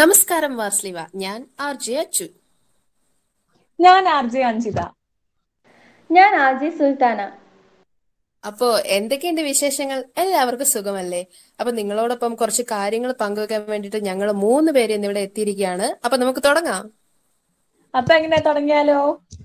നമസ്കാരം വാസ്ലിവ ഞാൻ R J Achu ഞാൻ ആർ ജെ അഞ്ജിത ഞാൻ ആജി സുൽത്താന അപ്പോ എന്തൊക്കെയുണ്ട് വിശേഷങ്ങൾ എല്ലാവർക്കും സുഖമല്ലേ അപ്പൊ നിങ്ങളോടൊപ്പം കുറച്ച് കാര്യങ്ങൾ പങ്കുവെക്കാൻ വേണ്ടിയിട്ട് ഞങ്ങൾ മൂന്ന് പേര് ഇന്നിവിടെ എത്തിയിരിക്കുകയാണ് അപ്പൊ നമുക്ക് തുടങ്ങാം അപ്പൊ എങ്ങനെ തുടങ്ങിയാലോ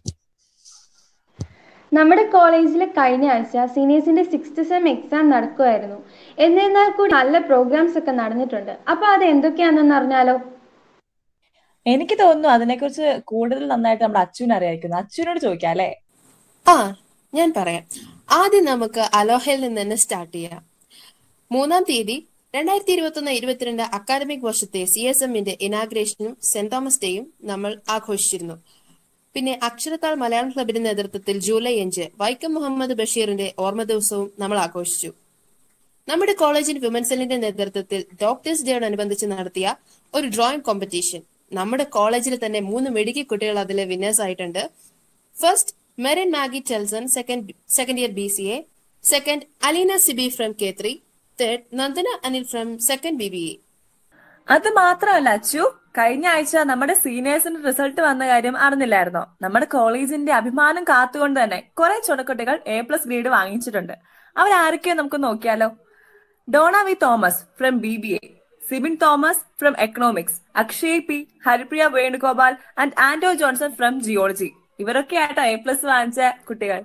നമ്മുടെ കോളേജിൽ കഴിഞ്ഞ ആഴ്ച സീനിയേഴ്സിന്റെ സിക്സ്ത് സെം എക്സാം നടക്കുമായിരുന്നു എന്നിരുന്നാൽ കൂടി നല്ല പ്രോഗ്രാംസ് ഒക്കെ നടന്നിട്ടുണ്ട് അപ്പൊ അത് എന്തൊക്കെയാണെന്ന് അറിഞ്ഞാലോ എനിക്ക് തോന്നുന്നു അതിനെക്കുറിച്ച് കൂടുതൽ നന്നായിട്ട് നമ്മുടെ അച്ഛൻ അറിയായിരിക്കുന്നു അച്ഛനോട് ചോദിക്കാം അല്ലെ ആ ഞാൻ പറയാം ആദ്യം നമുക്ക് അലോഹയിൽ നിന്ന് തന്നെ സ്റ്റാർട്ട് ചെയ്യാം മൂന്നാം തീയതി രണ്ടായിരത്തി ഇരുപത്തി ഒന്ന് ഇരുപത്തിരണ്ട് അക്കാദമിക് വർഷത്തെ സി എസ് എമ്മിന്റെ ഇനാഗ്രേഷനും സെന്റ് തോമസ് ഡേയും നമ്മൾ ആഘോഷിച്ചിരുന്നു പിന്നെ അക്ഷരത്താൾ മലയാളം ക്ലബിന്റെ നേതൃത്വത്തിൽ ജൂലൈ അഞ്ച് വൈക്കം മുഹമ്മദ് ബഷീറിന്റെ ഓർമ്മ ദിവസവും നമ്മൾ ആഘോഷിച്ചു നമ്മുടെ കോളേജിൽ വിമൻ സെല്ലിന്റെ നേതൃത്വത്തിൽ ഡോക്ടേഴ്സ് ഡേയോടനുബന്ധിച്ച് നടത്തിയ ഒരു ഡ്രോയിങ് കോമ്പറ്റീഷൻ നമ്മുടെ കോളേജിൽ തന്നെ മൂന്ന് മെഡിക്കൽ കുട്ടികൾ അതിലെ വിന്നേഴ്സ് ആയിട്ടുണ്ട് first Merin Maggie Telson second second year B C A second Aleena Sibi from K three third Nandana Anil from second B B A അത് മാത്രമല്ല അച്ചു കഴിഞ്ഞ ആഴ്ച നമ്മുടെ സീനിയേഴ്സിന്റെ റിസൾട്ട് വന്ന കാര്യം അറിഞ്ഞില്ലായിരുന്നോ നമ്മുടെ കോളേജിന്റെ അഭിമാനം കാത്തുകൊണ്ട് തന്നെ കുറെ ചുണക്കുട്ടികൾ എ പ്ലസ് ഗ്രേഡ് വാങ്ങിച്ചിട്ടുണ്ട് അവരാരൊക്കെയോ നമുക്ക് നോക്കിയാലോ Dona V Thomas from B B A Sibin Thomas from economics Akshay P Haripriya Venugopal and Anto Johnson from geology ഇവരൊക്കെ ആയിട്ടോ എ പ്ലസ് വാങ്ങിച്ച കുട്ടികൾ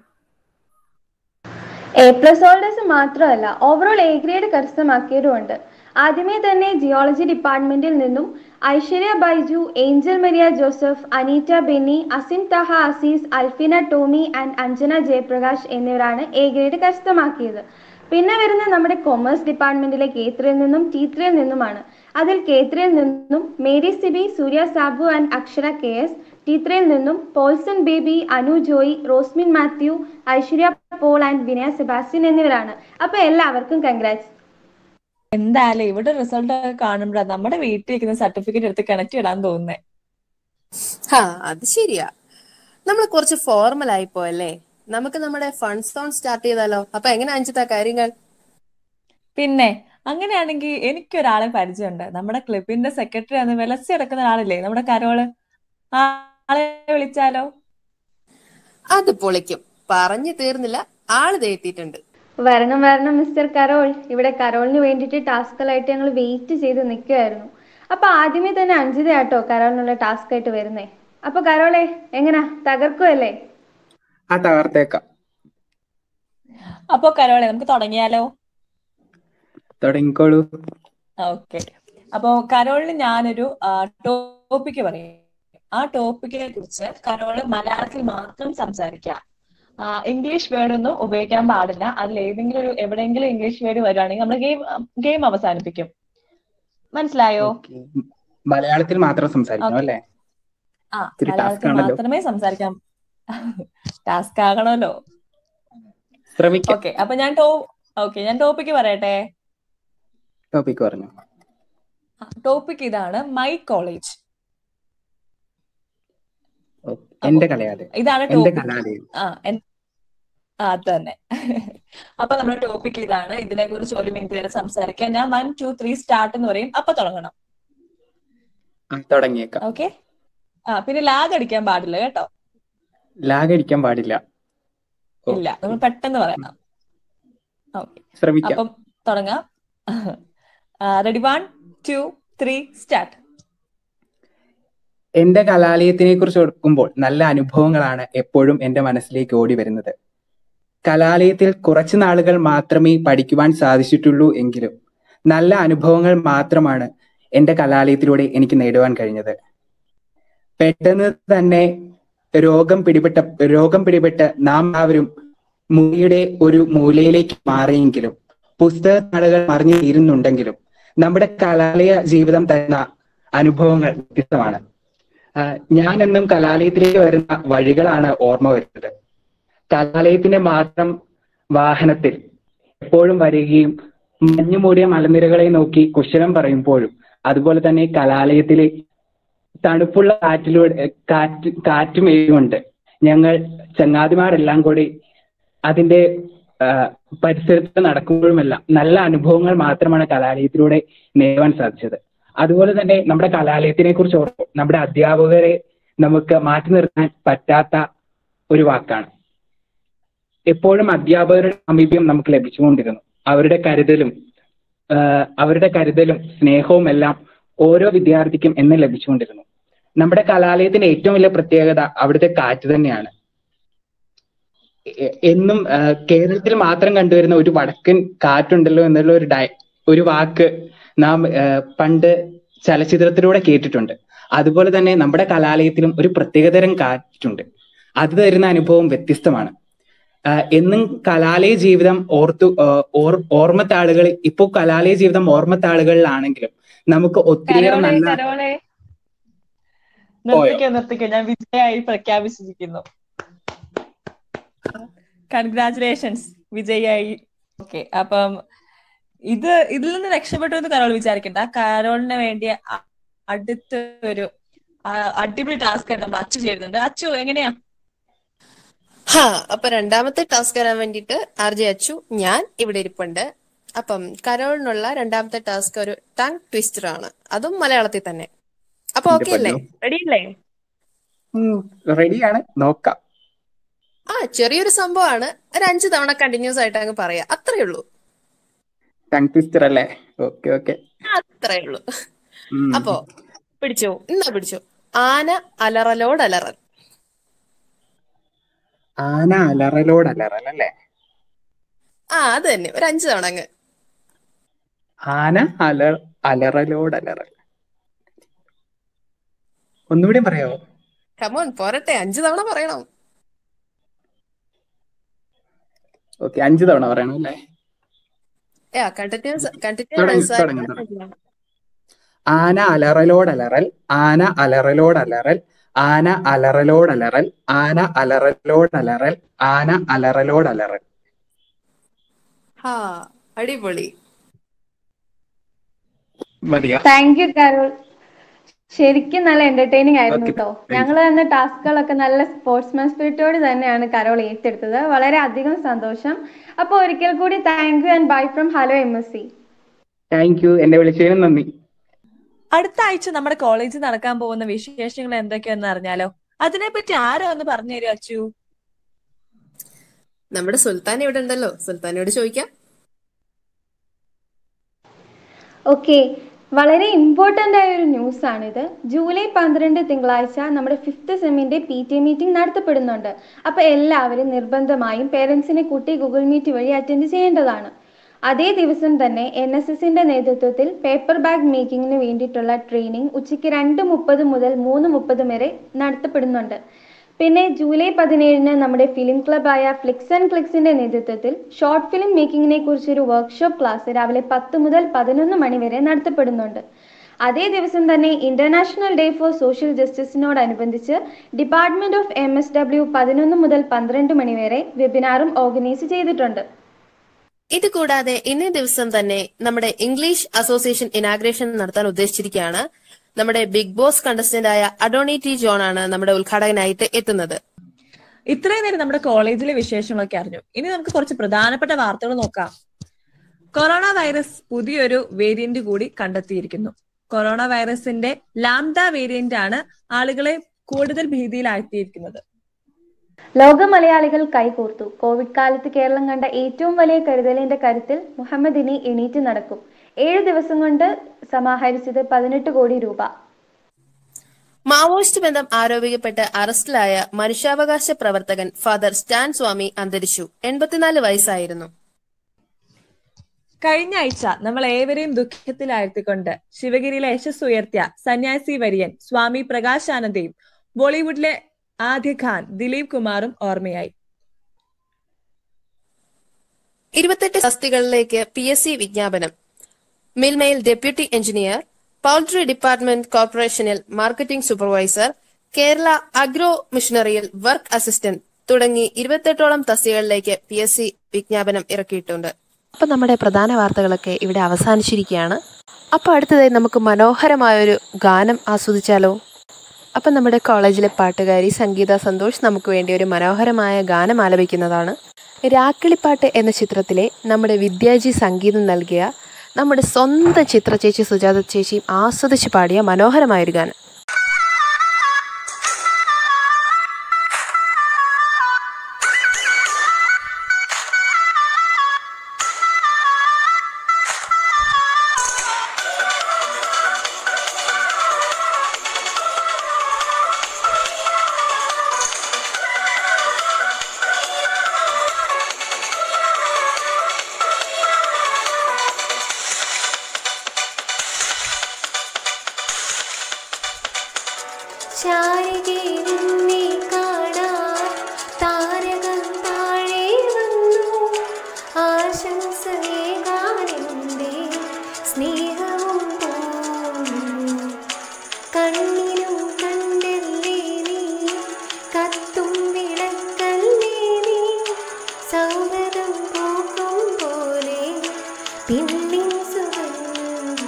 എ പ്ലസ് ഹോൾഡേഴ്സ് മാത്രമല്ല ഓവറോൾ എ ഗ്രേഡ് കരസ്ഥമാക്കിയവരുമുണ്ട് ആദ്യമേ തന്നെ ജിയോളജി ഡിപ്പാർട്ട്മെന്റിൽ നിന്നും ഐശ്വര്യ ബൈജു ഏഞ്ചൽ മരിയ ജോസഫ് അനീറ്റ ബെന്നി അസിൻ തഹ അസീസ് അൽഫിന ടോമി ആൻഡ് അഞ്ജന ജയപ്രകാശ് എന്നിവരാണ് എ ഗ്രേഡ് കരസ്ഥമാക്കിയത് പിന്നെ വരുന്ന നമ്മുടെ കൊമേഴ്സ് ഡിപ്പാർട്ട്മെന്റിലെ കേത്രയിൽ നിന്നും ടീത്രയിൽ നിന്നുമാണ് അതിൽ കേത്രയിൽ നിന്നും Mary Sibi Surya Sabu and Akshara K S ടീത്രയിൽ നിന്നും പോൾസൺ ബേബി അനു ജോയി റോസ്മിൻ മാത്യു ഐശ്വര്യ പോൾ ആൻഡ് വിനയ സെബാസ്റ്റ്യൻ എന്നിവരാണ് അപ്പൊ എല്ലാവർക്കും കൺഗ്രാറ്റ്സ് എന്തായാലും ഇവിടെ റിസൾട്ട് ഒക്കെ കാണുമ്പോഴാണ് നമ്മുടെ വീട്ടിൽ ഇരിക്കുന്ന സർട്ടിഫിക്കറ്റ് എടുത്ത് കണക്ട് ഇടാൻ തോന്നുന്നേ ഹാ അത് ശരിയാ നമ്മൾ കുറച്ച് ഫോർമൽ ആയി പോയല്ലേ നമുക്ക് നമ്മുടെ ഫണ്ട് സോൺ സ്റ്റാർട്ട് ചെയ്താലോ അപ്പൊ എങ്ങനെ അഞ്ചിത്ത കാര്യങ്ങൾ പിന്നെ അങ്ങനെയാണെങ്കിൽ എനിക്കൊരാളെ പരിചയമുണ്ട് നമ്മുടെ ക്ലബിന്റെ സെക്രട്ടറി എന്ന് വിലസി കിടക്കുന്ന ആളില്ലേ നമ്മുടെ കരോള് ആ ആളെ വിളിച്ചാലോ അത് പൊളിക്കും പറഞ്ഞു തീർന്നില്ല ആള് ദേ എത്തിയിട്ടുണ്ട് വരണം വരണം മിസ്റ്റർ കരോൾ ഇവിടെ കരോളിന് വേണ്ടിയിട്ട് ടാസ്കുകളായിട്ട് ഞങ്ങൾ വെയിറ്റ് ചെയ്ത് നിൽക്കുമായിരുന്നു അപ്പൊ ആദ്യമേ തന്നെ അഞ്ചിതയാട്ടോ കരോളിനുള്ള ടാസ്ക് ആയിട്ട് വരുന്നേ അപ്പൊ കരോളെ എങ്ങനാ തകർക്കുമല്ലേ ആ തകർത്തേക്കാം അപ്പൊ കരോളെ നമുക്ക് തുടങ്ങിയാലോ തുടങ്ങിക്കോളൂ ഓക്കെ അപ്പൊ കരോളിന് ഞാനൊരു ടോപ്പിക്ക് പറയും ആ ടോപ്പിക്കിനെ കുറിച്ച് കരോള് മലയാളത്തിൽ മാത്രം സംസാരിക്കാം ആ, ഇംഗ്ലീഷ് വേർഡ് ഒന്നും ഉപയോഗിക്കാൻ പാടില്ല അതിൽ ഏതെങ്കിലും ഒരു എവിടെയെങ്കിലും ഇംഗ്ലീഷ് വേർഡ് വരുവാണെങ്കിൽ നമ്മൾ ഗെയിം ഗെയിം അവസാനിപ്പിക്കും മനസ്സിലായോ ഓക്കേ. മലയാളത്തിൽ മാത്രം സംസാരിക്കണം ഓക്കേ. അല്ലേ ആ ഇത്തിരി task മലയാളത്തിൽ ആണല്ലോ. മാത്രമേ സംസാരിക്കാം ടാസ്ക് ആകണമല്ലോ ശ്രമിക്കാം ഓക്കെ അപ്പൊ ഞാൻ ടോ ഓക്കെ ഞാൻ ടോപ്പിക്ക് പറയട്ടെ ടോപ്പിക് പറഞ്ഞു ടോപ്പിക് ഇതാണ് മൈ കോളേജ് ഓക്കേ. എന്റെ കലയാലയം ഇതാണ് എന്റെ ടോപ്പിക് കലാലയം ആ എൻ- ആ, അത് തന്നെ അപ്പൊ നമ്മുടെ ടോപ്പിക് ഇതാണ് ഇതിനെ കുറിച്ച് ഒരു മിനിറ്റ് വരെ സംസാരിക്കാം ഞാൻ വൺ ടു ത്രീ സ്റ്റാർട്ട് എന്ന് പറയും അപ്പൊ തുടങ്ങണം ആ, തുടങ്ങിയേക്കാം ഓക്കെ ആ പിന്നെ ലാഗ് അടിക്കാൻ പാടില്ല കേട്ടോ ലാഗ് അടിക്കാൻ പാടില്ല ഓ, ഇല്ല നമ്മൾ പെട്ടെന്ന് പറയണം ഓക്കെ ശ്രമിക്കാം അപ്പം തുടങ്ങാം ready one two three start എന്റെ കലാലയത്തിനെ കുറിച്ച് ഓർക്കുമ്പോൾ നല്ല അനുഭവങ്ങളാണ് എപ്പോഴും എന്റെ മനസ്സിലേക്ക് ഓടി വരുന്നത് കലാലയത്തിൽ കുറച്ചു നാളുകൾ മാത്രമേ പഠിക്കുവാൻ സാധിച്ചിട്ടുള്ളൂ എങ്കിലും നല്ല അനുഭവങ്ങൾ മാത്രമാണ് എന്റെ കലാലയത്തിലൂടെ എനിക്ക് നേടുവാൻ കഴിഞ്ഞത് പെട്ടെന്ന് തന്നെ രോഗം പിടിപെട്ട രോഗം പിടിപെട്ട് നാം എല്ലാവരും മുറിയുടെ ഒരു മൂലയിലേക്ക് മാറിയെങ്കിലും പുസ്തക നാളുകൾ മറിഞ്ഞു തീരുന്നുണ്ടെങ്കിലും നമ്മുടെ കലാലയ ജീവിതം തരുന്ന അനുഭവങ്ങൾ വ്യത്യസ്തമാണ് ആഹ് ഞാൻ എന്നും കലാലയത്തിലേക്ക് വരുന്ന വഴികളാണ് ഓർമ്മ വരുന്നത് കലാലയത്തിന്റെ മാത്രം വാഹനത്തിൽ എപ്പോഴും വരികയും മഞ്ഞുമൂടിയ മലനിരകളെ നോക്കി കുശലം പറയുമ്പോഴും അതുപോലെ തന്നെ കലാലയത്തിലെ തണുപ്പുള്ള കാറ്റിലൂടെ കാറ്റ് കാറ്റുമേയുകൊണ്ട് ഞങ്ങൾ ചങ്ങാതിമാരെല്ലാം കൂടി അതിന്റെ ആഹ് പരിസരത്ത് നടക്കുമ്പോഴുമെല്ലാം നല്ല അനുഭവങ്ങൾ മാത്രമാണ് കലാലയത്തിലൂടെ നേടുവാൻ സാധിച്ചത് അതുപോലെ തന്നെ നമ്മുടെ കലാലയത്തിനെ കുറിച്ച് ഓർക്കും നമ്മുടെ അധ്യാപകരെ നമുക്ക് മാറ്റി നിർത്താൻ പറ്റാത്ത ഒരു വാക്കാണ് എപ്പോഴും അധ്യാപകരുടെ സമീപ്യം നമുക്ക് ലഭിച്ചുകൊണ്ടിരുന്നു അവരുടെ കരുതലും ആഹ് അവരുടെ കരുതലും സ്നേഹവും എല്ലാം ഓരോ വിദ്യാർത്ഥിക്കും എന്ന് ലഭിച്ചുകൊണ്ടിരുന്നു നമ്മുടെ കലാലയത്തിന്റെ ഏറ്റവും വലിയ പ്രത്യേകത അവിടുത്തെ കാറ്റ് തന്നെയാണ് എ- എന്നും ആഹ് കേരളത്തിൽ മാത്രം കണ്ടുവരുന്ന ഒരു വടക്കൻ കാറ്റുണ്ടല്ലോ എന്നുള്ള ഒരു ഡയ ഒരു വാക്ക് നാം ആഹ് പണ്ട് ചലച്ചിത്രത്തിലൂടെ കേട്ടിട്ടുണ്ട് അതുപോലെ തന്നെ നമ്മുടെ കലാലയത്തിലും ഒരു പ്രത്യേകതരം കാറ്റുണ്ട് അത് തരുന്ന അനുഭവം വ്യത്യസ്തമാണ് ആഹ് എന്നും കലാലയ ജീവിതം ഓർത്തു ആഹ് ഓർ ഓർമ്മത്താളുകൾ ഇപ്പോൾ കലാലയ ജീവിതം ഓർമ്മത്താളുകളിലാണെങ്കിലും നമുക്ക് ഒത്തിരിയേറെ കരോളെ നല്ല കരോളെ നിർത്തിക്കോ നിർത്തിക്കോ ഞാൻ വിജയായി പ്രഖ്യാപിച്ചിരിക്കുന്നു കൺഗ്രാചുലേഷൻസ് വിജയായി ഓക്കെ അപ്പം ഇത് ഇതിൽ നിന്ന് രക്ഷപ്പെട്ടു എന്ന് കരോൾ വിചാരിക്കണ്ട കരോളിന് വേണ്ടി അ- അടുത്ത ഒരു ആ, അടിപൊളി ടാസ്ക് ആയിട്ട് നമ്മൾ അച്ചു ചെയ്യുന്നുണ്ട് അച്ചു എങ്ങനെയാ ഹാ അപ്പൊ രണ്ടാമത്തെ ടാസ്ക് തരാൻ വേണ്ടിയിട്ട് ആർ ജെ അച്ചു ഞാൻ ഇവിടെ ഇരിപ്പുണ്ട് അപ്പം കരോളിനുള്ള രണ്ടാമത്തെ ടാസ്ക് ഒരു ടങ് ട്വിസ്റ്റർ ആണ് അതും മലയാളത്തിൽ തന്നെ അപ്പൊ ഓക്കെ അല്ലേ റെഡി അല്ലേ റെഡിയാണ് നോക്കാം ആ ചെറിയൊരു സംഭവമാണ് ഒരു അഞ്ചു തവണ കണ്ടിന്യൂസ് ആയിട്ട് അങ്ങ് പറയാം അത്രേ ഉള്ളൂ ടങ് ട്വിസ്റ്റർ അല്ലേ ഓക്കെ ഓക്കെ അത്രേ ഉള്ളൂ അപ്പോ പിടിച്ചു എന്നാ പിടിച്ചു ആന അലറലോട് അലറൽ ആന അലറലോട് അലറൽ അല്ലേ ആ അത് തന്നെ ഒരു അഞ്ചു തവണ അങ്ങ് ആന അല അലറലോട് അലറൽ ഒന്നുകൂടി പറയാമോ കമോൺ പോരട്ടെ അഞ്ചു തവണ പറയണം ഓക്കെ അഞ്ചു തവണ പറയണം അല്ലേ ഏ കണ്ടിന്യൂസ് തുടങ്ങ്, കണ്ടിന്യൂസ് തുടങ്ങ്, തുടങ്ങ്. ആന അലറലോട് അലറൽ ആന അലറലോട് അലറൽ ആന അലറലോട് അലറൽ ആന അലറലോട് അലറൽ ആന അലറലോട് അലറൽ ഹാ അടിപൊളി മതിയോ താങ്ക് യു കരോൾ ശരിക്കും നല്ല എന്റർടൈനിങ് ആയിരുന്നു Okay, കേട്ടോ thank you. ഞങ്ങൾ തന്ന ടാസ്കുകളൊക്കെ നല്ല സ്പോർട്സ്മാൻ സ്പിരിറ്റോട് തന്നെയാണ് കരോൾ ഏറ്റെടുത്തത് വളരെ അധികം സന്തോഷം അപ്പോൾ ഒരിക്കൽ കൂടി thank you and bye from hello M S C thank you എന്നെ വിളിച്ചതിന് നന്ദി അടുത്ത ആഴ്ച നമ്മുടെ കോളേജിൽ നടക്കാൻ പോകുന്ന വിശേഷങ്ങൾ എന്തൊക്കെയാന്ന് അറിഞ്ഞാലോ അതിനെപ്പറ്റി ആരോ ഒന്ന് പറഞ്ഞു തരുമോ അച്ചു നമ്മുടെ സുൽത്താൻ ഇവിടെ ഉണ്ടല്ലോ സുൽത്താനോട് ചോദിക്കാം ഓക്കെ വളരെ ഇമ്പോർട്ടൻ്റ് ആയ ഒരു ന്യൂസ് ആണിത് ജൂലൈ പന്ത്രണ്ട് തിങ്കളാഴ്ച നമ്മുടെ ഫിഫ്ത്ത് സെമ്മിൻ്റെ പി ടി എ മീറ്റിംഗ് നടത്തപ്പെടുന്നുണ്ട് അപ്പോൾ എല്ലാവരും നിർബന്ധമായും പേരൻസിനെ കൂട്ടി ഗൂഗിൾ മീറ്റ് വഴി അറ്റൻഡ് ചെയ്യേണ്ടതാണ് അതേ ദിവസം തന്നെ എൻ എസ് എസിൻ്റെ നേതൃത്വത്തിൽ പേപ്പർ ബാഗ് മേക്കിങ്ങിന് വേണ്ടിയിട്ടുള്ള ട്രെയിനിങ് ഉച്ചയ്ക്ക് രണ്ട് മുപ്പത് മുതൽ മൂന്ന് മുപ്പത് വരെ നടത്തപ്പെടുന്നുണ്ട് പിന്നെ ജൂലൈ പതിനേഴിന് നമ്മുടെ ഫിലിം ക്ലബായ ഫ്ലിക്സ് ആൻഡ് ക്ലിക്സിന്റെ നേതൃത്വത്തിൽ ഷോർട്ട് ഫിലിം മേക്കിങ്ങിനെ കുറിച്ചൊരു വർക്ക്ഷോപ്പ് ക്ലാസ് രാവിലെ പത്ത് മുതൽ പതിനൊന്ന് മണി വരെ നടത്തപ്പെടുന്നുണ്ട് അതേ ദിവസം തന്നെ ഇന്റർനാഷണൽ ഡേ ഫോർ സോഷ്യൽ ജസ്റ്റിസിനോടനുബന്ധിച്ച് department of M S W പതിനൊന്ന് മുതൽ പന്ത്രണ്ട് മണി വരെ വെബിനാറും ഓർഗനൈസ് ചെയ്തിട്ടുണ്ട് ഇത് കൂടാതെ ഇന്നേ ദിവസം തന്നെ നമ്മുടെ ഇംഗ്ലീഷ് അസോസിയേഷൻ ഇനാഗ്രേഷൻ നടത്താൻ ഉദ്ദേശിച്ചിരിക്കുകയാണ് നമ്മുടെ ബിഗ് ബോസ് കണ്ടസ്റ്റന്റ് ആയ അഡോണി ടി ജോൺ ആണ് നമ്മുടെ ഉദ്ഘാടകനായിട്ട് എത്തുന്നത് ഇത്രയും നേരം നമ്മുടെ കോളേജിലെ വിശേഷങ്ങളൊക്കെ അറിഞ്ഞു ഇനി നമുക്ക് കുറച്ച് പ്രധാനപ്പെട്ട വാർത്തകൾ നോക്കാം കൊറോണ വൈറസ് പുതിയൊരു വേരിയന്റ് കൂടി കണ്ടെത്തിയിരിക്കുന്നു കൊറോണ വൈറസിന്റെ ലാംഡ വേരിയന്റ് ആണ് ആളുകളെ കൂടുതൽ ഭീതിയിലാഴ്ത്തിയിരിക്കുന്നത് ലോക മലയാളികൾ കൈകോർത്തു കോവിഡ് കാലത്ത് കേരളം കണ്ട ഏറ്റവും വലിയ കരുതലിന്റെ കരുത്തിൽ മുഹമ്മദ് ഇനി എണീറ്റ് നടക്കും ഏഴ് ദിവസം കൊണ്ട് സമാഹരിച്ചത് പതിനെട്ട് കോടി രൂപ മാവോയിസ്റ്റ് ബന്ധം ആരോപിക്കപ്പെട്ട് അറസ്റ്റിലായ മനുഷ്യാവകാശ പ്രവർത്തകൻ ഫാദർ സ്റ്റാൻ സ്വാമി അന്തരിച്ചു എൺപത്തിനാല് വയസ്സായിരുന്നു കഴിഞ്ഞ ആഴ്ച നമ്മൾ ഏവരെയും ദുഃഖത്തിലാഴ്ത്തിക്കൊണ്ട് ശിവഗിരിയിലെ യശസ് ഉയർത്തിയ സന്യാസി വര്യൻ സ്വാമി പ്രകാശാനന്ദയും ബോളിവുഡിലെ ആദ്യ ഖാൻ ദിലീപ് കുമാറും ഓർമ്മയായി ഇരുപത്തെട്ട് തസ്തികളിലേക്ക് പി എസ് സി വിജ്ഞാപനം മിൽമയിൽ ഡെപ്യൂട്ടി എഞ്ചിനീയർ പൗൾട്രി ഡിപ്പാർട്ട്മെന്റ് കോർപ്പറേഷനിൽ മാർക്കറ്റിംഗ് സൂപ്പർവൈസർ കേരള അഗ്രോ മിഷനറിയിൽ വർക്ക് അസിസ്റ്റന്റ് തുടങ്ങി ഇരുപത്തെട്ടോളം തസ്തികകളിലേക്ക് പി എസ് സി വിജ്ഞാപനം ഇറക്കിയിട്ടുണ്ട് അപ്പൊ നമ്മുടെ പ്രധാന വാർത്തകളൊക്കെ ഇവിടെ അവസാനിച്ചിരിക്കുകയാണ് അപ്പൊ അടുത്തതായി നമുക്ക് മനോഹരമായൊരു ഗാനം ആസ്വദിച്ചാലോ അപ്പം നമ്മുടെ കോളേജിലെ പാട്ടുകാരി സംഗീത സന്തോഷ് നമുക്ക് വേണ്ടി ഒരു മനോഹരമായ ഗാനം ആലപിക്കുന്നതാണ് രാക്കിളിപ്പാട്ട് എന്ന ചിത്രത്തിലെ നമ്മുടെ വിദ്യാജി സംഗീതം നൽകിയ നമ്മുടെ സ്വന്തം ചിത്ര ചേച്ചി സുജാത ചേച്ചിയും ആസ്വദിച്ച് പാടിയ മനോഹരമായൊരു ഗാനം ശാരികെ നിന്നെ കാണാൻ താരകം താഴെ വന്നു ആശംസയേകാനെന്റെ സ്നേഹവും തോന്നുന്നു കണ്ണിനും കണ്ടല്ലേ നീ കത്തും വിളക്കല്ലേ നീ സൗഹൃദം പോക്കും പോലെ പിന്നിൻ സുഗന്ധം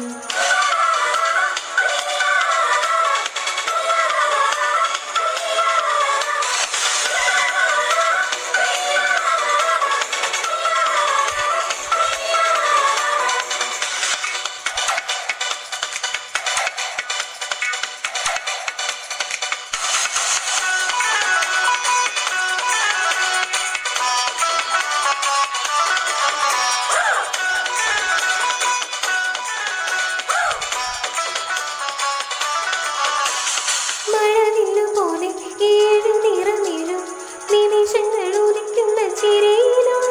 മഴ നിന്നുപോലെ ഏഴു നിറമിഴും നിമിഷങ്ങൾ ഉദിക്കുന്ന ചിരയിലും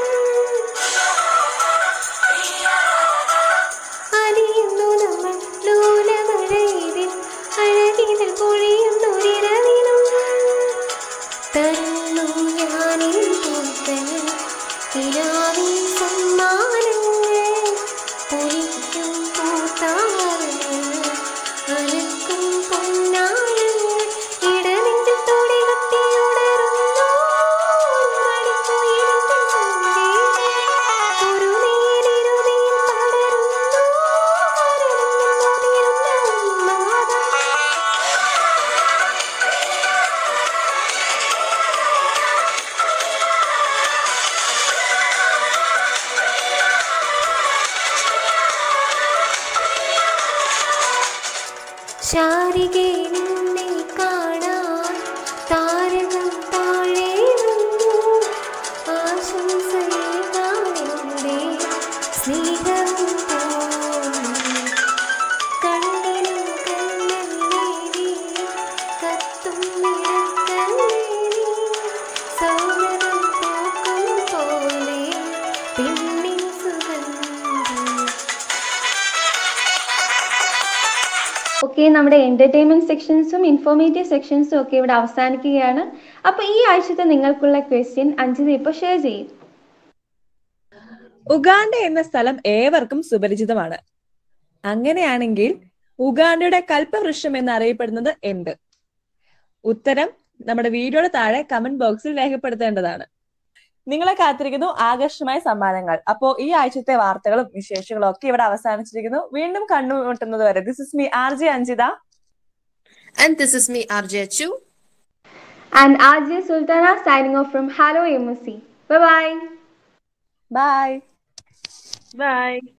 അലിയുന്നു നമ്മൾ ലോലമഴയിതിൽ അഴകിതിൽ പൊഴിയുന്നൊരിരവിലും തരുന്നു ഞാനിൻ പൂക്കൾ കിനാവിൻ സമ്മാനങ്ങൾ പൊലിക്കും പൂത്താരങ്ങൾ അലക്കും പൊന്നാഴങ്ങൾ ഇടനെഞ്ചിൽ തൊടി കത്തിയുടരുന്നു മണിക്കുയിലിന്റെ സന്ദേശം ഒരു നേരിരുതിയിൽ പടരുന്നു കരളിൽ ഉതിരുന്ന ഉന്മാദം ശാരികെ നിന്നെ കാണാൻ താരകം താഴെ വന്നു ആശംസയേകാനെന്റെ സ്നേഹവും തോന്നുന്നു കണ്ണിനും കണ്ണല്ലേ നീ കത്തും നിഴക്കല്ലേ നീ സൗഹൃദം പോക്കും പോലെ പിന്നിൻ സുഗന്ധം ഓക്കെ നമ്മുടെ എന്റർടൈൻമെന്റ് സെക്ഷൻസും ഇൻഫോർമേറ്റീവ് സെക്ഷൻസും ഒക്കെ ഇവിടെ അവസാനിക്കുകയാണ് അപ്പൊ ഈ ആഴ്ചത്തെ നിങ്ങൾക്കുള്ള ക്വസ്റ്റ്യൻ അഞ്ജിത ഇപ്പൊ ഷെയർ ചെയ്യും ഉഗാണ്ട എന്ന സ്ഥലം ഏവർക്കും സുപരിചിതമാണ് അങ്ങനെയാണെങ്കിൽ ഉഗാണ്ടയുടെ കൽപ്പവൃക്ഷം എന്നറിയപ്പെടുന്നത് എന്ത് ഉത്തരം നമ്മുടെ വീഡിയോയുടെ താഴെ കമന്റ് ബോക്സിൽ രേഖപ്പെടുത്തേണ്ടതാണ് നിങ്ങളെ കാത്തിരിക്കുന്നു ആകർഷമായ സമ്മാനങ്ങൾ അപ്പോ ഈ ആഴ്ചത്തെ വാർത്തകളും വിശേഷങ്ങളും ഒക്കെ ഇവിടെ അവസാനിച്ചിരിക്കുന്നു വീണ്ടും കണ്ടുമുട്ടുന്നത് വരെ this is me R J Anjitha and this is me R J Achu and R J Sultana signing off from hello M S C bye bye by